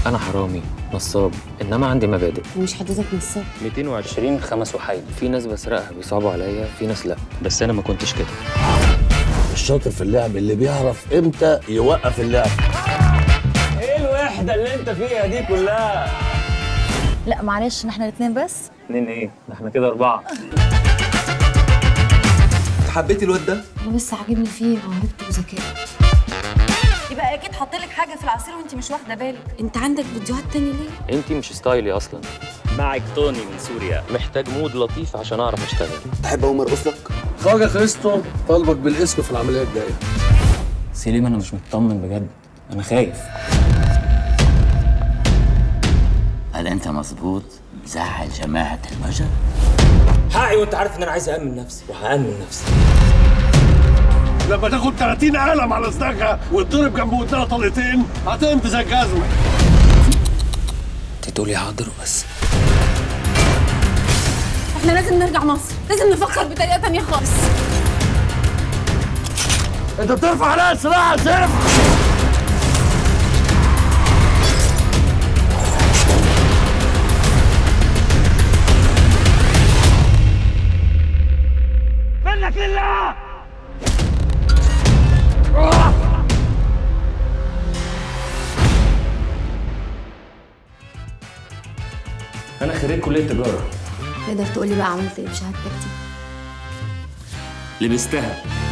انا حرامي نصاب انما عندي مبادئ ومش حضرتك نصاب 220 خمس وحيد في ناس بسرقها بيصعبوا عليا في ناس لا بس انا ما كنتش كده الشاطر في اللعب اللي بيعرف امتى يوقف اللعب ايه الوحده اللي انت فيها دي كلها لا معلش احنا الاثنين بس اتنين ايه ده احنا كده اربعه حبيتي الواد ده؟ هو بس عاجبني فيه موهبته وذكائه يبقى اكيد حاط لك حاجه في العصير وانت مش واخده بالك انت عندك فيديوهات تاني ليه؟ انت مش ستايلي اصلا معك توني من سوريا محتاج مود لطيف عشان اعرف اشتغل تحب اقوم ارقص لك؟ خواجه خريستو طالبك بالاسم في العمليه الجايه سليم انا مش مطمن بجد انا خايف هل انت مظبوط زعل جماعة المجر؟ حقي وانت عارف ان انا عايز امن نفسي وهامن نفسي لما تاخد 30 قلم على صداقها وتضرب جنب ودنها طلقتين هتنت زي الجزمه انت تقولي حاضر وبس احنا لازم نرجع مصر لازم نفكر بطريقه تانية خالص انت بترفع عليا السلاح يا سيف منك لله انا خريج كليه تجاره تقدر تقولي بقى عملت ايه بشهادتك دي؟ لبستها